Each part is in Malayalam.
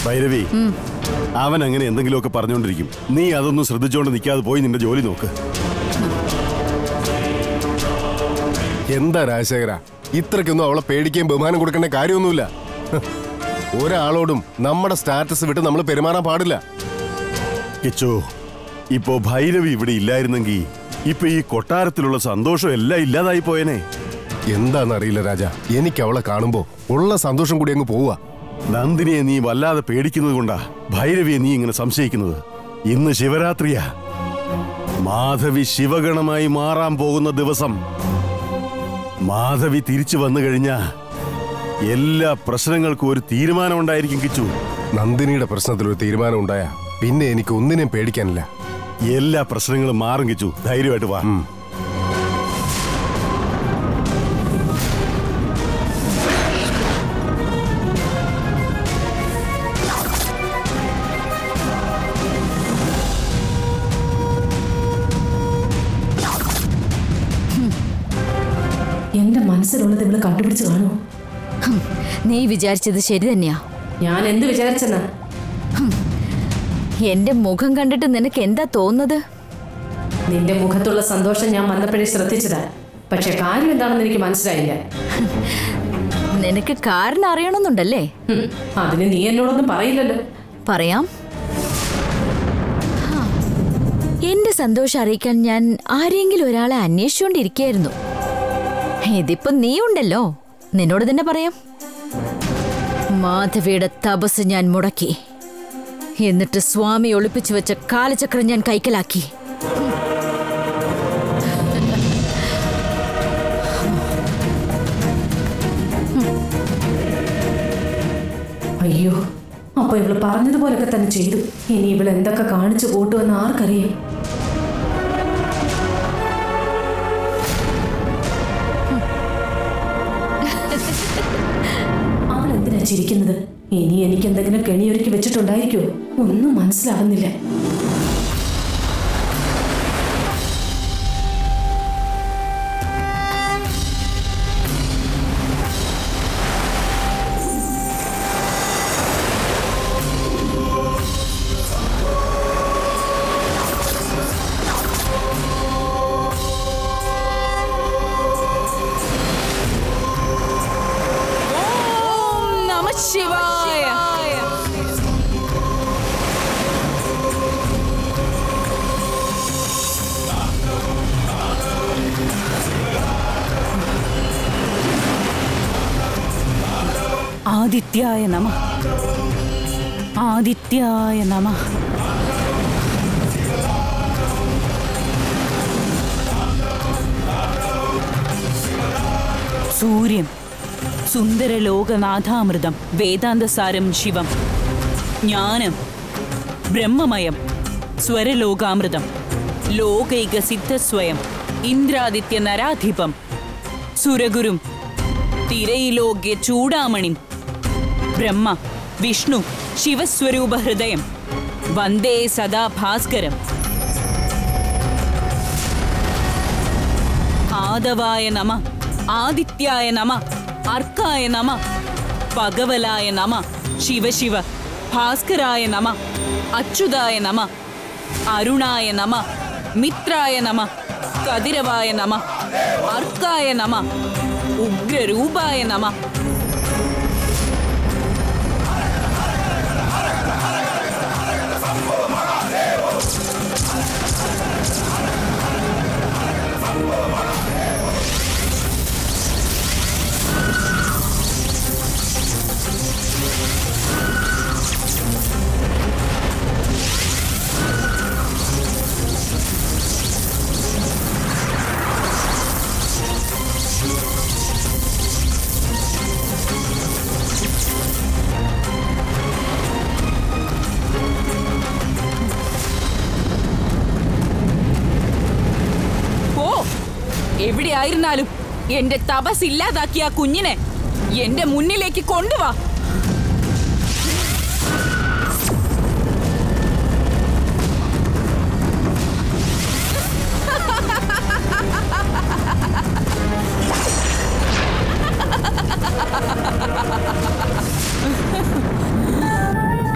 ഭൈരവി അവൻ അങ്ങനെ എന്തെങ്കിലുമൊക്കെ പറഞ്ഞുകൊണ്ടിരിക്കും നീ അതൊന്നും ശ്രദ്ധിച്ചുകൊണ്ട് നിൽക്കാതെ പോയി നിന്റെ ജോലി നോക്ക് എന്താ രാജശേഖര ഇത്രയ്ക്കൊന്നും അവളെ പേടിക്കുകയും ബഹുമാനം കൊടുക്കേണ്ട കാര്യമൊന്നുമില്ല ഹ്. ഒരാളോടും നമ്മുടെ സ്റ്റാറ്റസ് വിട്ട് നമ്മൾ പെരുമാറാൻ പാടില്ല കിച്ചു ഇപ്പോ ഭൈരവി ഇവിടെ ഇല്ലായിരുന്നെങ്കിൽ ഇപ്പൊ ഈ കൊട്ടാരത്തിലുള്ള സന്തോഷം എല്ലാം ഇല്ലാതായി പോയനെ എന്താണെന്നറിയില്ല രാജ എനിക്ക് അവളെ കാണുമ്പോ ഉള്ള സന്തോഷം കൂടി അങ്ങ് പോവുക നന്ദിനിയെ നീ വല്ലാതെ പേടിക്കുന്നത് കൊണ്ടാ ഭൈരവിയെ നീ ഇങ്ങനെ സംശയിക്കുന്നത് ഇന്ന് ശിവരാത്രിയാ മാധവി ശിവഗണമായി മാറാൻ പോകുന്ന ദിവസം മാധവി തിരിച്ചു വന്നു കഴിഞ്ഞാ എല്ലാ പ്രശ്നങ്ങൾക്കും ഒരു തീരുമാനമുണ്ടായിരിക്കും കിച്ചു നന്ദിനിയുടെ പ്രശ്നത്തിൽ ഒരു തീരുമാനം ഉണ്ടായ പിന്നെ എനിക്ക് ഒന്നിനെയും പേടിക്കാനില്ല എല്ലാ പ്രശ്നങ്ങളും മാറും കിച്ചു ധൈര്യമായിട്ട് വാ എന്റെ മനസ്സിലുള്ളത് ഇവള് കണ്ടുപിടിച്ച് കാണുമോ ഹും, നീ വിചാരിച്ചത് ശരി തന്നെയാ ഞാൻ എന്ത് വിചാരിച്ചെന്നാ എന്റെ മുഖം കണ്ടിട്ട് നിനക്ക് എന്താ തോന്നുന്നത് നിന്റെ മുഖത്തുള്ള സന്തോഷം ഞാൻ വന്നപ്പോഴേ ശ്രദ്ധിച്ചതാ പക്ഷെ കാര്യം എന്താണെന്ന് എനിക്ക് മനസ്സിലായില്ല നിനക്ക് കാരണം അറിയണമെന്നുണ്ടല്ലേ ഹും, അതിന് നീ എന്നോടൊന്നും പറയില്ലല്ലോ പറയാം ഹാ. എന്റെ സന്തോഷം അറിയിക്കാൻ ഞാൻ ആരെങ്കിലും ഒരാളെ അന്വേഷിച്ചുകൊണ്ടിരിക്കുകയായിരുന്നു ഇതിപ്പോ നീ ഉണ്ടല്ലോ നിന്നോട് തന്നെ പറയാം മാധവിയുടെ തപസ് ഞാൻ മുടക്കി എന്നിട്ട് സ്വാമി ഒളിപ്പിച്ചു വെച്ച കാലചക്രം ഞാൻ കൈക്കലാക്കി അയ്യോ അപ്പൊ ഇവള് പറഞ്ഞതുപോലൊക്കെ തന്നെ ചെയ്തു ഇനി ഇവൾ എന്തൊക്കെ കാണിച്ചു കൂട്ടുമെന്ന് ആർക്കറിയാം അവൾ എന്തിനാ ചിരിക്കുന്നത് ഇനി എനിക്ക് എന്തെങ്കിലും കെണിയൊരുക്കി വെച്ചിട്ടുണ്ടായിരിക്കുമോ ഒന്നും മനസ്സിലാവുന്നില്ല നമ ശിവായ ആദിത്യായ നമ ആദിത്യായ നമ സൂര്യം സുന്ദരലോകനാഥാമൃതം വേദാന്തസാരം ശിവം ജ്ഞാനം ബ്രഹ്മമയം സ്വരലോകാമൃതം ലോകൈക സിദ്ധസ്വയം ഇന്ദ്രാദിത്യ നരാധിപം സുരഗുരും തിരയിലോക്യ ചൂടാമണിം ബ്രഹ്മ വിഷ്ണു ശിവസ്വരൂപ ഹൃദയം വന്ദേ സദാ ഭാസ്കരം ആദവായ നമ ആദിത്യായ നമ അർക്കായ നമ പഗവലായ നമ ശിവശിവ ഭാസ്കരായ നമ അച്യുതായ നമ അരുണായ നമ മിത്രായ നമ കതിരവായ നമ അർക്കായ നമ ഉഗ്രരൂപായ നമ ഓ എവിടെയായിരുന്നാലും എന്റെ തപസ് ഇല്ലാതാക്കിയ ആ കുഞ്ഞിനെ എന്റെ മുന്നിലേക്ക് കൊണ്ടുവാ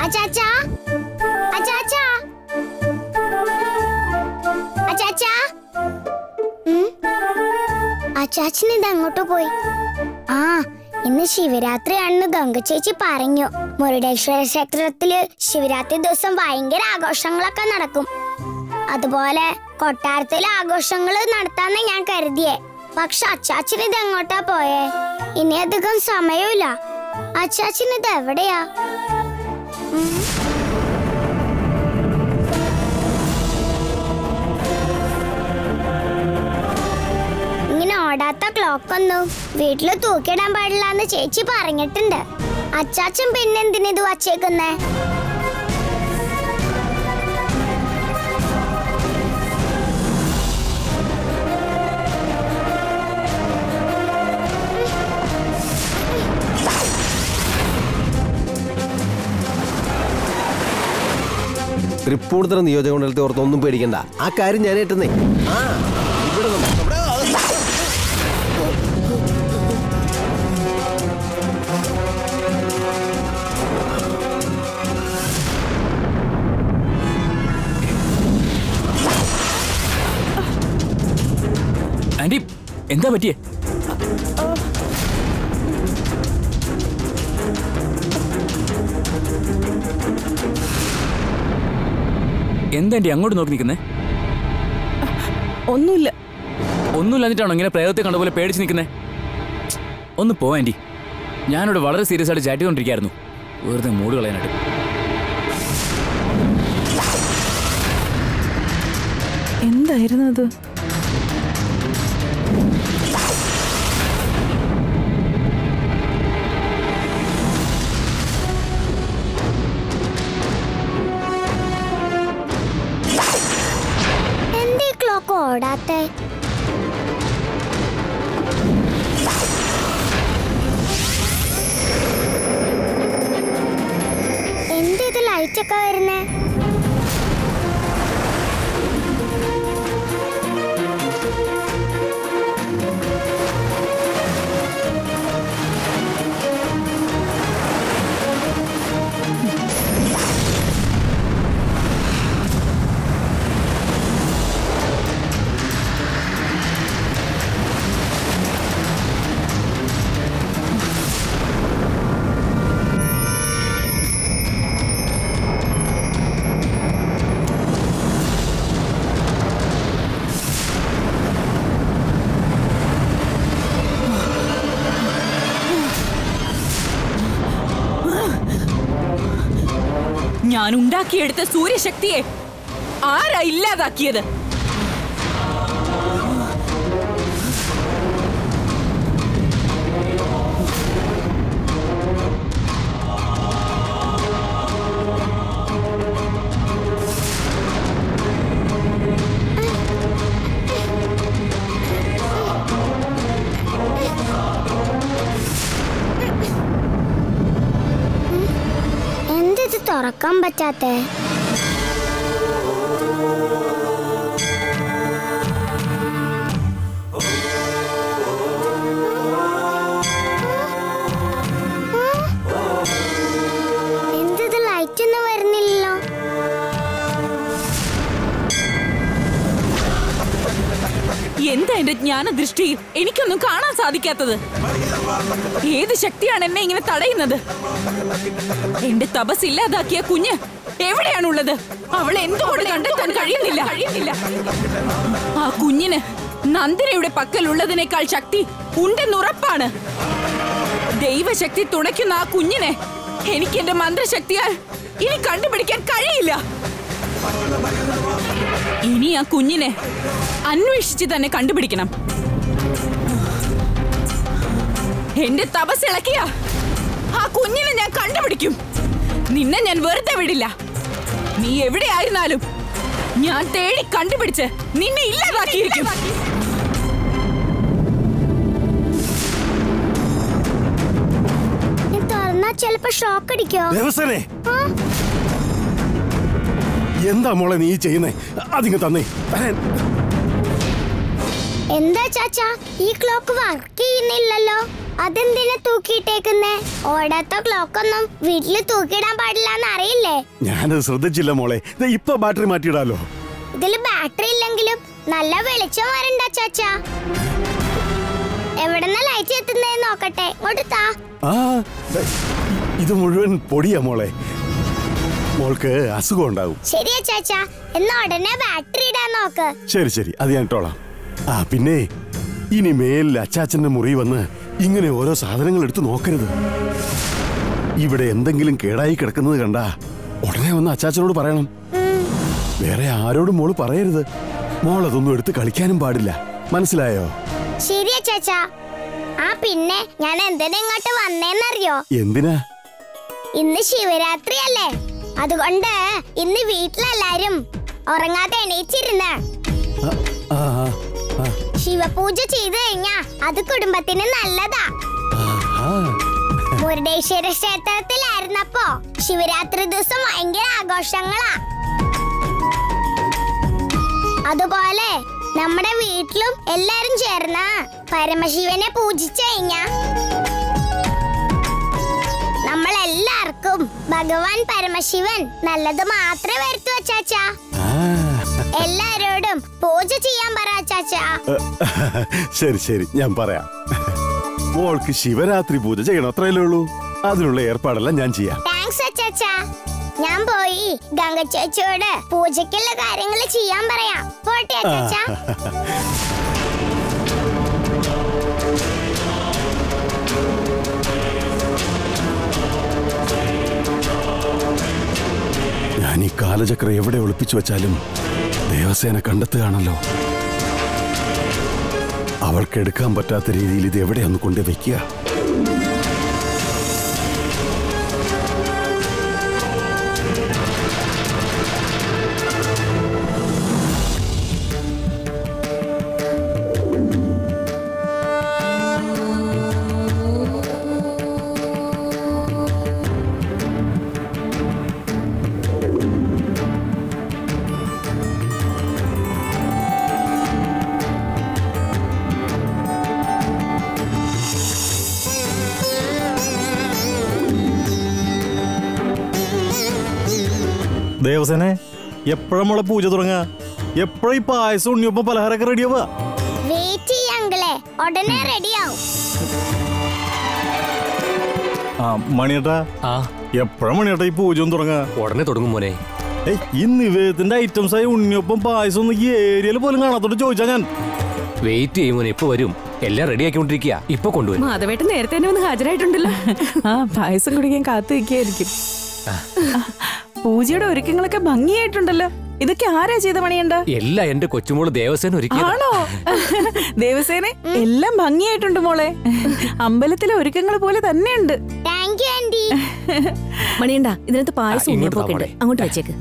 അച്ചാച്ചാ അച്ചാച്ചാ അച്ചാച്ചാ ഉം? അച്ചാച്ചൻ ഇത് അങ്ങോട്ട് പോയി ആ ഇന്ന് ശിവരാത്രിയാണെന്ന് ഗംഗ ചേച്ചി പറഞ്ഞു മുരുടേശ്വര ക്ഷേത്രത്തില് ശിവരാത്രി ദിവസം ഭയങ്കര ആഘോഷങ്ങളൊക്കെ നടക്കും അതുപോലെ കൊട്ടാരത്തിലെ ആഘോഷങ്ങൾ നടത്താന്ന് ഞാൻ കരുതിയേ പക്ഷെ അച്ചാച്ചൻ ഇത് എങ്ങോട്ടാ പോയേ ഇനി അധികം സമയമില്ല അച്ചാച്ചൻ ഇത് എവിടെയാ ഇങ്ങനെ ഓടാത്ത ക്ലോക്ക് ഒന്നും വീട്ടില് തൂക്കിയിടാൻ പാടില്ല എന്ന് ചേച്ചി പറഞ്ഞിട്ടുണ്ട് അച്ചാച്ചൻ പിന്നെന്തിനിത് വച്ചേക്കുന്നേ തൃപ്പൂണിത്തറ നിയോജക മണ്ഡലത്തെ ഓർത്ത് ഒന്നും പേടിക്കണ്ട ആ കാര്യം ഞാൻ ഏറ്റുന്നേ ആ ഇവിടെ നമ്മ- നമ്മുടെ- ആന്റി എന്താ പറ്റിയേ എന്താ ആന്റി അങ്ങോട്ട് നോക്കി നിൽക്കുന്നേ ഒന്നുമില്ല ഒന്നുമില്ലാഞ്ഞിട്ടാണോ ഇങ്ങനെ പ്രേതത്തെ കണ്ട പോലെ പേടിച്ച് നിൽക്കുന്നേ ഒന്ന് പോ ആന്റി ഞാനിവിടെ വളരെ സീരിയസ് ആയിട്ട് ചാറ്റ് ചെയ്തുകൊണ്ടിരിക്കുകയായിരുന്നു വെറുതെ മൂട് കളയാനായിട്ട് എന്തായിരുന്നു അത് എന്തേ ക്ലോക്ക് ഓടാത്തെ എന്ത് ഇത് ലൈറ്റ് ഒക്കെ വരുന്നേ ഞാൻ ഉണ്ടാക്കിയെടുത്ത സൂര്യശക്തിയെ ആരാ ഇല്ലാതാക്കിയത് എന്തിത് തുറക്കാൻ പറ്റാത്തെ എന്തിത് ലൈറ്റ് ഒന്നും വരുന്നില്ലല്ലോ എന്താ എന്റെ ജ്ഞാനദൃഷ്ടിയിൽ എനിക്കൊന്നും കാണാൻ സാധിക്കാത്തത് ഏത് ശക്തിയാണ് എന്നെ ഇങ്ങനെ തടയുന്നത് എന്റെ തപസ് ഇല്ലാതാക്കിയ കുഞ്ഞ് എവിടെയാണുള്ളത് അവളെ എന്തുകൊണ്ട് കണ്ടെത്താൻ കഴിയുന്നില്ല കഴിയുന്നില്ല ആ കുഞ്ഞിന് നന്ദിരയുടെ പക്കലുള്ളതിനേക്കാൾ ശക്തി ഉണ്ടെന്നുറപ്പാണ് ദൈവശക്തി തുണയ്ക്കുന്ന ആ കുഞ്ഞിനെ എനിക്ക് എന്റെ മന്ത്രശക്തിയാൽ ഇനി കണ്ടുപിടിക്കാൻ കഴിയില്ല ഇനി ആ കുഞ്ഞിനെ അന്വേഷിച്ച് തന്നെ കണ്ടുപിടിക്കണം എന്റെ തപസ് ഇളക്കിയ ആ കുഞ്ഞിനെ ഞാൻ കണ്ടുപിടിക്കും നിന്നെ ഞാൻ വെറുതെ വിടില്ല നീ എവിടെയായിരുന്നാലും ഞാൻ തേടി കണ്ടുപിടിച്ച് നിന്നെ ഇല്ലാതാക്കിയിരിക്കും ഇത് തുറന്നാ ചെലപ്പോ ഷോക്ക് അടിക്കോ ദേവസനെ ആ? എന്താ മോളെ നീ ചെയ്യുന്നേ അതിങ്ങ് തന്നേ തരാൻ എന്താ ചാച്ചാ ഈ ക്ലോക്ക് വർക്ക് ചെയ്യുന്നില്ലല്ലോ അതെന്തിനാ തൂക്കിയിട്ടേക്കുന്നേ ഓടാത്ത ക്ലോക്ക് ഒന്നും വീട്ടില് തൂക്കിയിടാൻ പാടില്ല എന്ന് അറിയില്ലേ ഞാനത് ശ്രദ്ധിച്ചില്ല മോളെ ദേ ഇപ്പൊ ബാറ്ററി മാറ്റിയിടാലോ ഇതില് ബാറ്ററി ഇല്ലെങ്കിലും നല്ല വെളിച്ചം വരണ്ട അച്ചാച്ച എവിടെന്ന ലൈറ്റ് എത്തുന്നതെന്ന് നോക്കട്ടെ ഇങ്ങോട്ട് താ ആ ദേ, ഇത് മുഴുവൻ പൊടിയാ മോളെ മോൾക്ക് അസുഖം ഉണ്ടാവും ശരി അച്ചാച്ച എന്നാ ഉടനെ ബാറ്ററി ഇടാൻ നോക്ക് ശരി ശരി അത് ഞാൻ ഇട്ടോളാം ആ പിന്നെ ഇനി മേലിൽ അച്ചാച്ചന്റെ മുറി വന്ന് ഇങ്ങനെ ഓരോ സാധനങ്ങൾ എടുത്ത് നോക്കരുത് ഇവിടെ എന്തെങ്കിലും കേടായി കിടക്കുന്നത് കണ്ടാ ഉടനെ വന്ന് അച്ചാച്ചനോട് പറയണം വേറെ ആരോടും മോള് പറയരുത് മോൾ അതൊന്നും എടുത്ത് കളിക്കാനും പാടില്ല മനസ്സിലായോ ശരി അച്ചാച്ച ആ പിന്നെ ഞാൻ എന്തിനാ ഇങ്ങോട്ട് വന്നേന്നറിയോ എന്തിനാ ഇന്ന് ശിവരാത്രി അല്ലേ അതുകൊണ്ട് ഇന്ന് വീട്ടിലെല്ലാരും ഉറങ്ങാതെ എണീച്ചിരുന്ന് ആ, ആ, ആ, ആ, ശിവപൂജ ചെയ്തു കഴിഞ്ഞാ അത് കുടുംബത്തിന് നല്ലതാ ആ. മുരുടേശ്വര ക്ഷേത്രത്തിലായിരുന്നപ്പോ ശിവരാത്രി ദിവസം ഭയങ്കര ആഘോഷങ്ങളാ അതുപോലെ നമ്മുടെ വീട്ടിലും എല്ലാരും ചേർന്ന് പരമശിവനെ പൂജിച്ചു കഴിഞ്ഞാ നമ്മൾ എല്ലാവർക്കും ഭഗവാൻ പരമശിവൻ നല്ലത് മാത്രമേ വരുത്തു വച്ചാച്ചാ ആ. എല്ലാരോടും പൂജ ചെയ്യാൻ പറ ചാച്ചാ ശരി ശരി ഞാൻ പറയാം മോൾക്ക് ശിവരാത്രി പൂജ ചെയ്യണം അത്രയല്ലേ ഉള്ളൂ അതിനുള്ള ഏർപ്പാടെല്ലാം ഞാൻ ചെയ്യാം താങ്ക്സ് അച്ചാച്ചാ ഞാൻ പോയി ഗംഗ ചേച്ചിയോട് പൂജയ്ക്കുള്ള കാര്യങ്ങൾ ചെയ്യാൻ പറയാം പോട്ടെ അച്ചാച്ചാ ഞാൻ ഈ കാലചക്രം എവിടെ ഒളിപ്പിച്ചു വെച്ചാലും ദേവസേന കണ്ടെത്തുകയാണല്ലോ അവൾക്ക് എടുക്കാൻ പറ്റാത്ത രീതിയിൽ ഇത് എവിടെയൊന്ന് കൊണ്ട് വെക്കുക ദേവസേനെ എപ്പോഴാ നമ്മളെ പൂജ തുടങ്ങാ എപ്പോഴാ ഈ പായസം ഉണ്ണിയൊപ്പം പലഹാരമൊക്കെ റെഡിയാവുക വെയിറ്റ് ചെയ്യാങ്കളെ ഉടനെ റെഡിയാവും ആ മണിയേട്ടാ ആ എപ്പോഴാ മണിയേട്ടാ ഈ പൂജ ഒന്ന് തുടങ്ങാ ഉടനെ തുടങ്ങും മോനെ ഏയ് ഈ നിവേദത്തിന്റെ ഐറ്റംസ് ആയ ഉണ്ണിയൊപ്പം പായസം ഒന്നും ഈ ഏരിയയിൽ പോലും കാണാത്തോണ്ട് ചോദിച്ചാ ഞാൻ വെയിറ്റ് ചെയ്യും മോനെ ഇപ്പൊ വരും എല്ലാം റെഡി ആക്കിക്കൊണ്ടിരിക്കുക ഇപ്പൊ കൊണ്ടുവരും മാധവേട്ടൻ നേരത്തെ തന്നെ ഒന്ന് ഹാജരായിട്ടുണ്ടല്ലോ ആ പായസം കുടിക്കാൻ കാത്തു നിൽക്കുകയായിരിക്കും പൂജയുടെ ഒരുക്കങ്ങളൊക്കെ ഭംഗിയായിട്ടുണ്ടല്ലോ ഇതൊക്കെ ആരാ ചെയ്ത പണിയണ്ട എല്ലാം എന്റെ കൊച്ചുമോള് ദേവസേന ഒരുക്കിയത് ആണോ ദേവസേനെ എല്ലാം ഭംഗിയായിട്ടുണ്ട് മോളെ അമ്പലത്തിലെ ഒരുക്കങ്ങൾ പോലെ തന്നെയുണ്ട് താങ്ക് യു ആന്റി മണിയണ്ട ഇതിനകത്ത് ആ, പായസം ഇങ്ങോട്ട് ഉണ്ണിയപ്പൊക്കെ ഉണ്ട് വാ, മോളെ. അങ്ങോട്ട് വെച്ചേക്ക്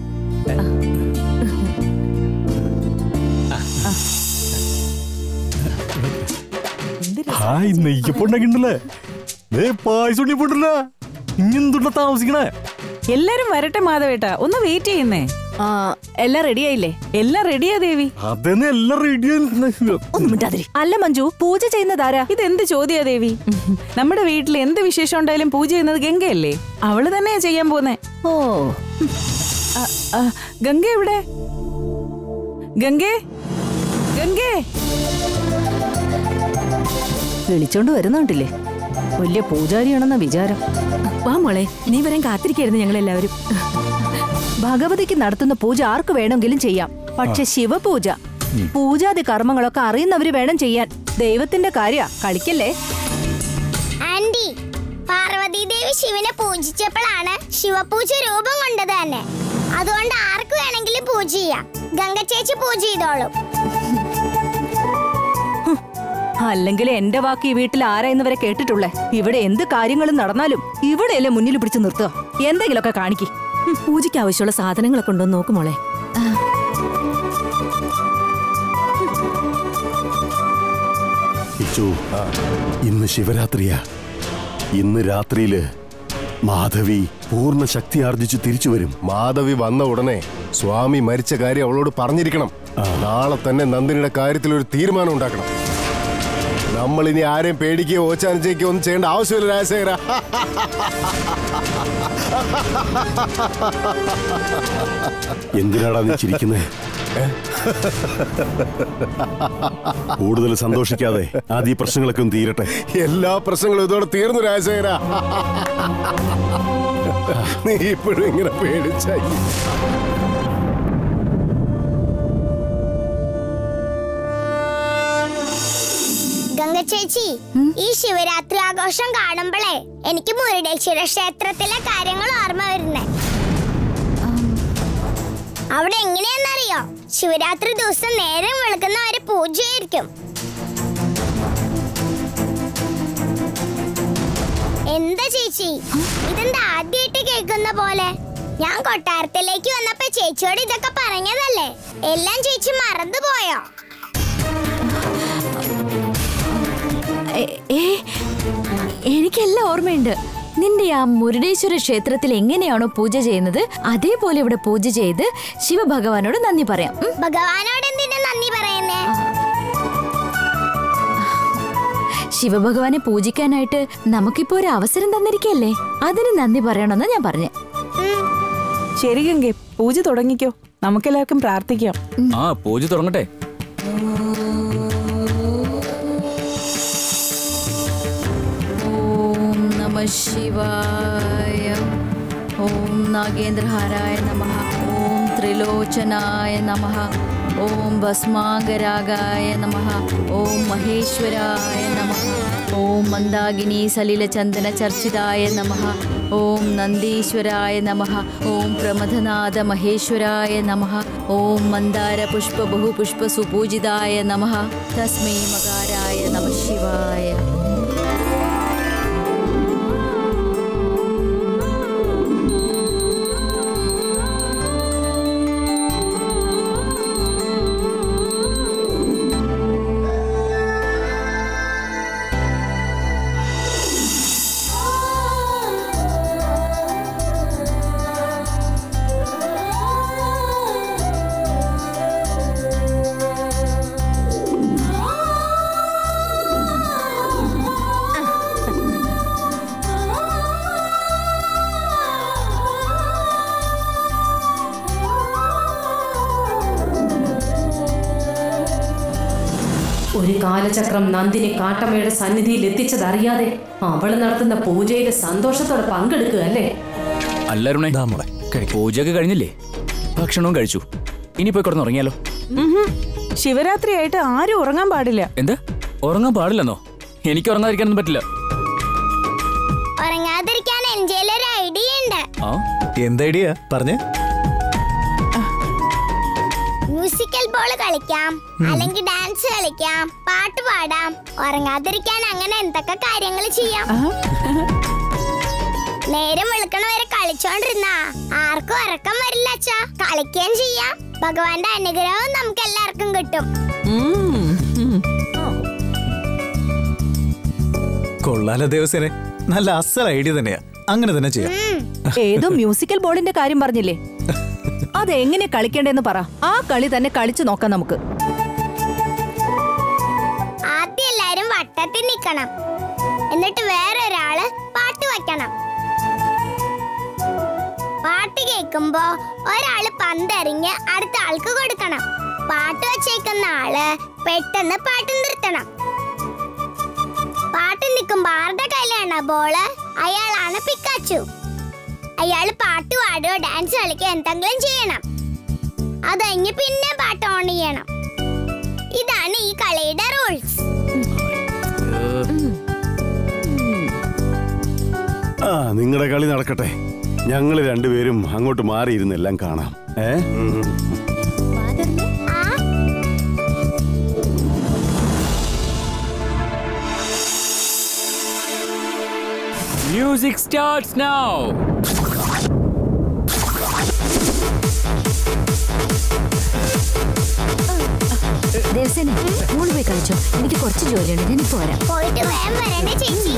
ഹായ് നെയ്യപ്പം ഉണ്ടാക്കിണ്ടല്ലേ ദേ പായസം ഉണ്ണിയപ്പം ഉണ്ടല്ലേ ഇനി എന്തുണ്ട താമസിക്കണേ എല്ലാരും വരട്ടെ മാധവേട്ടാ ഒന്ന് വെയിറ്റ് ചെയ്യുന്നേ ആ എല്ലാം റെഡിയായില്ലേ എല്ലാം റെഡിയാ ദേവി അതന്നെ എല്ലാം റെഡി ഒന്നും മിണ്ടാതിരി അല്ല മഞ്ജു പൂജ ചെയ്യുന്നതാരാ ഇത് എന്ത് ചോദ്യാ ദേവി നമ്മുടെ വീട്ടിൽ എന്ത് വിശേഷം ഉണ്ടായാലും പൂജ ചെയ്യുന്നത് ഗംഗയല്ലേ അവള് തന്നെയാ ചെയ്യാൻ പോന്നെ ഓ ആ, ആ, ഗംഗ എവിടെ ഗംഗേ ഗംഗേ വിളിച്ചോണ്ട് വരുന്നുണ്ടില്ലേ വലിയ പൂജാരിയാണെന്ന വിചാരം വാ മോളെ നീ വരാൻ കാത്തിരിക്കായിരുന്നു ഞങ്ങൾ എല്ലാവരും ഭഗവതിക്ക് നടത്തുന്ന പൂജ ആർക്ക് വേണമെങ്കിലും ചെയ്യാം പക്ഷെ ശിവപൂജ പൂജാതി കർമ്മങ്ങളൊക്കെ അറിയുന്നവര് വേണം ചെയ്യാൻ ദൈവത്തിന്റെ കാര്യ കളിക്കല്ലേ ആന്റി പാർവതി ദേവി ശിവനെ പൂജിച്ചപ്പോഴാണ് ശിവപൂജ രൂപം കൊണ്ടത് തന്നെ അതുകൊണ്ട് ആർക്ക് വേണമെങ്കിലും പൂജ ചെയ്യാം ഗംഗ ചേച്ചി പൂജ ചെയ്തോളും അല്ലെങ്കിൽ എന്റെ വാക്ക് ഈ വീട്ടിൽ ആരാ ഇന്ന് വരെ കേട്ടിട്ടുള്ളേ ഇവിടെ എന്ത് കാര്യങ്ങളും നടന്നാലും ഇവിടെയല്ലേ മുന്നിൽ പിടിച്ചു നിർത്തുക എന്തെങ്കിലുമൊക്കെ കാണിക്ക് ഉം, പൂജയ്ക്ക് ആവശ്യമുള്ള സാധനങ്ങളൊക്കെ ഉണ്ടോ എന്ന് നോക്ക് മോളെ ഇച്ചു ഇന്ന് ശിവരാത്രിയാ ഇന്ന് രാത്രിയില് മാധവി പൂർണ്ണ ശക്തി ആർജിച്ച് തിരിച്ചു വരും മാധവി വന്ന ഉടനെ സ്വാമി മരിച്ച കാര്യം അവളോട് പറഞ്ഞിരിക്കണം നാളെ തന്നെ നന്ദിനിയുടെ കാര്യത്തിൽ ഒരു തീരുമാനം ഉണ്ടാക്കണം നമ്മൾ ഇനി ആരെയും പേടിക്കുകയോ ഓച്ചാനിച്ചേക്കോ ഒന്നും ചെയ്യേണ്ട ആവശ്യമില്ല രാജശേഖര എന്തിനാടാ നീ ചിരിക്കുന്നേ കൂടുതൽ സന്തോഷിക്കാതെ ആദ്യ ഈ പ്രശ്നങ്ങളൊക്കെ ഒന്ന് തീരട്ടെ എല്ലാ പ്രശ്നങ്ങളും ഇതോടെ തീർന്നു രാജശേഖര നീ ഇപ്പോഴും ഇങ്ങനെ പേടിച്ചായി ഗംഗ ചേച്ചി ഈ ശിവരാത്രി ആഘോഷം കാണുമ്പോഴേ എനിക്ക് മുരുടേശ്വര ക്ഷേത്രത്തിലെ കാര്യങ്ങൾ ഓർമ്മ വരുന്നേ അവിടെ എങ്ങനെയാണെന്നറിയോ ശിവരാത്രി ദിവസം നേരം വെളുക്കുന്നവരെ പൂജയായിരിക്കും എന്താ ചേച്ചി ഇതെന്താ ആദ്യമായിട്ട് കേൾക്കുന്ന പോലെ ഞാൻ കൊട്ടാരത്തിലേക്ക് വന്നപ്പോ ചേച്ചിയോട് ഇതൊക്കെ പറഞ്ഞതല്ലേ എല്ലാം ചേച്ചി മറന്നുപോയോ എ- ഏ, എനിക്കെല്ലാം ഓർമ്മയുണ്ട് നിന്റെ ആ മുരുടേശ്വര ക്ഷേത്രത്തിൽ എങ്ങനെയാണോ പൂജ ചെയ്യുന്നത് അതേപോലെ ഇവിടെ പൂജ ചെയ്ത് ശിവഭഗവാനോട് നന്ദി പറയാം ഉം? ഭഗവാനോട് എന്തിനാ നന്ദി പറയുന്നേ ശിവഭഗവാനെ പൂജിക്കാനായിട്ട് നമുക്കിപ്പോ ഒരു അവസരം തന്നിരിക്കല്ലേ അതിന് നന്ദി പറയണമെന്ന് ഞാൻ പറഞ്ഞു ശരി ഗംഗെ പൂജ തുടങ്ങിക്കോ നമുക്കെല്ലാവർക്കും പ്രാർത്ഥിക്കാം ആ പൂജ തുടങ്ങട്ടെ ഓം നമ ശിവായ ഓം നാഗേന്ദ്രഹാരായ നമ ഓം ത്രിലോചനായ നമ ഓം ഭസ്മാംഗരാഗായ നമ ഓം മഹേശ്വരായ നമ ഓം മന്ദാകിനി സലിലചന്ദന ചർച്ചിതായ നമ ഓം നന്ദീശ്വരായ നമ ഓം പ്രമഥനാഥ മഹേശ്വരായ നമ ഓം മന്ദാര പുഷ്പ ബഹുപുഷ്പ സുപൂജിതായ നമ തസ്മൈ മകാരായ നമ ശിവായ ഒരു കാലചക്രം നന്ദിനി കാട്ടമ്മയുടെ സന്നിധിയിൽ എത്തിച്ചതറിയാതെ അവള് നടത്തുന്ന പൂജയിലെ സന്തോഷത്തോടെ പങ്കെടുക്കുക അല്ലേ അല്ലരുണേ പൂജയൊക്കെ കഴിഞ്ഞില്ലേ ഭക്ഷണവും കഴിച്ചു ഇനി പോയി കിടന്ന് ഉറങ്ങിയാലോ ഉഹും. ശിവരാത്രി ആയിട്ട് ആരും ഉറങ്ങാൻ പാടില്ല എന്താ ഉറങ്ങാൻ പാടില്ലെന്നോ എനിക്ക് ഉറങ്ങാതിരിക്കാനൊന്നും പറ്റില്ല ഉറങ്ങാതിരിക്കാൻ എൻ്റെ ഒരു ഐഡിയ ഉണ്ട് ആ എന്ത് ഐഡിയ പറഞ്ഞേ മ്യൂസിക്കൽ ബോൾ കളിക്കാം അല്ലെങ്കിൽ ഡാൻസ് കളിക്കാം പാട്ട് പാടാം ഉറങ്ങാതിരിക്കാൻ അങ്ങനെ എന്തൊക്കെ കാര്യങ്ങൾ ചെയ്യാം നേരം വെളുക്കണ വരെ കളിച്ചോണ്ടിരുന്നാ ആർക്കും ഉറക്കം വരില്ല അച്ഛാ കളിക്കുകയും ചെയ്യാം ഭഗവാന്റെ അനുഗ്രഹവും നമുക്ക് എല്ലാവർക്കും കിട്ടും കൊള്ളാലോ ദേവസേനെ നല്ല അസൽ ഐഡിയ തന്നെയാ അങ്ങനെ തന്നെ ചെയ്യാം ഏതോ മ്യൂസിക്കൽ ബോർഡിന്റെ കാര്യം പറഞ്ഞില്ലേ അതെങ്ങനെ കളിക്കേണ്ടെന്ന് പറ ആ കളി തന്നെ കളിച്ചു നോക്കാം നമുക്ക് ആദ്യം എല്ലാരും വട്ടത്തിൽ നിൽക്കണം എന്നിട്ട് വേറെ ഒരാള് പാട്ട് വെക്കണം പാട്ട് കേൾക്കുമ്പോ ഒരാള് പന്തെറിഞ്ഞ് അടുത്ത ആൾക്ക് കൊടുക്കണം പാട്ട് വച്ചേക്കുന്ന ആള് പെട്ടെന്ന് പാട്ട് നിർത്തണം പാട്ട് നിൽക്കുമ്പോ ആരുടെ കയ്യിലാണ് ബോള് അയാളാണ് പിക്കാച്ചു അയാള് പാട്ട് പാടുകയോ ഡാൻസ് കളിക്കുകയോ എന്തെങ്കിലും ചെയ്യണം അത് കഴിഞ്ഞ് പിന്നെ പാട്ട് ഓൺ ചെയ്യണം ഇതാണ് ഈ കളിയുടെ റൂൾസ് ആ നിങ്ങളുടെ കളി നടക്കട്ടെ ഞങ്ങൾ രണ്ടുപേരും അങ്ങോട്ട് മാറിയിരുന്ന് എല്ലാം കാണാം ഏ ഉം. മ്യൂസിക് സ്റ്റാർട്ട്സ് നൗ ദേവസേനെ മോള് പോയി കളിച്ചോ എനിക്ക് കുറച്ച് ജോലിയുണ്ട് ഞാൻ ഇപ്പൊ വരാം പോയിട്ട് വേഗം വരണേ ചേച്ചി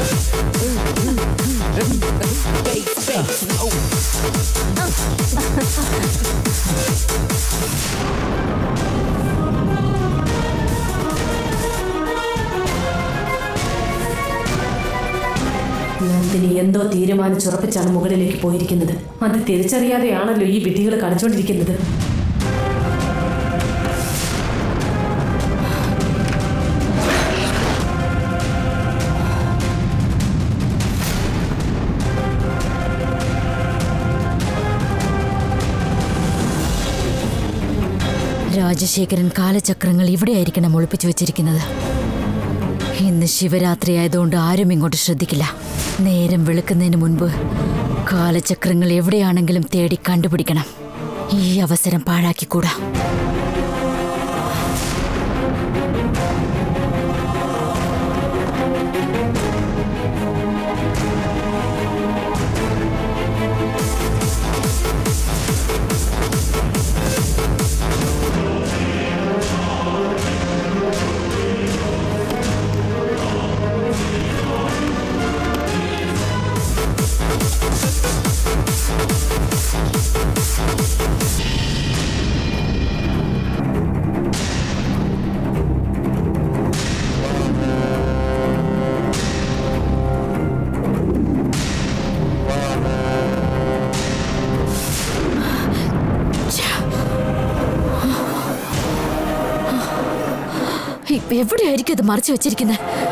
നന്ദിനി എന്തോ തീരുമാനിച്ചുറപ്പിച്ചാണ് മുകളിലേക്ക് പോയിരിക്കുന്നത് അത് തിരിച്ചറിയാതെയാണല്ലോ ഈ വിധികൾ കളിച്ചുകൊണ്ടിരിക്കുന്നത് രാജശേഖരൻ കാലചക്രങ്ങൾ ഇവിടെയായിരിക്കണം ഒളിപ്പിച്ചു വെച്ചിരിക്കുന്നത് ഇന്ന് ശിവരാത്രി ആയതുകൊണ്ട് ആരും ഇങ്ങോട്ട് ശ്രദ്ധിക്കില്ല നേരം വെളുക്കുന്നതിന് മുൻപ് കാലചക്രങ്ങൾ എവിടെയാണെങ്കിലും തേടി കണ്ടുപിടിക്കണം ഈ അവസരം പാഴാക്കിക്കൂടാ ഇ- എവിടെയായിരിക്കും ഇത് മറച്ചു വെച്ചിരിക്കുന്നത്